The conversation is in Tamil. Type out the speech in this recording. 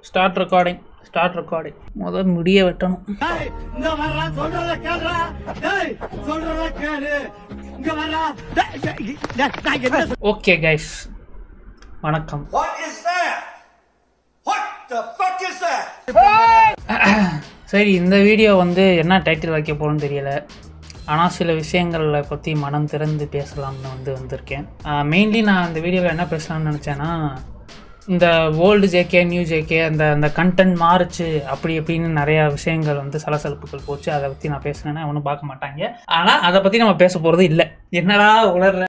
ஸ்டார்ட் ரெக்கார்டிங் ஸ்டார்ட் ரெக்கார்டிங் முதல் முடிய வெட்டணும் இங்க வர்றா சொல்றத கேளுடா டேய் சொல்றத கேளு இங்க வர்றா டேய், டேய், டேய், நான் என்ன ஓகே கைஸ் வணக்கம் What is that? What the fuck is that? சரி இந்த வீடியோ வந்து என்ன டைட்டில் வைக்க போகிறோன்னு தெரியல ஆனால் சில விஷயங்களை பற்றி மனம் திறந்து பேசலாம்னு வந்து வந்திருக்கேன் மெயின்லி நான் இந்த வீடியோவில் என்ன பேசலாம்னு நினச்சேன்னா இந்த ஓல்டு ஜேகே நியூ ஜேகே அந்த அந்த கண்டென்ட் மாறுச்சு அப்படி இப்படின்னு நிறையா விஷயங்கள் வந்து சலசலப்புகள் போச்சு அதை பற்றி நான் பேசுனேன்னா ஒன்றும் பார்க்க மாட்டாங்க ஆனால் அதை பற்றி நம்ம பேச போகிறது இல்லை என்னடா உளர்ற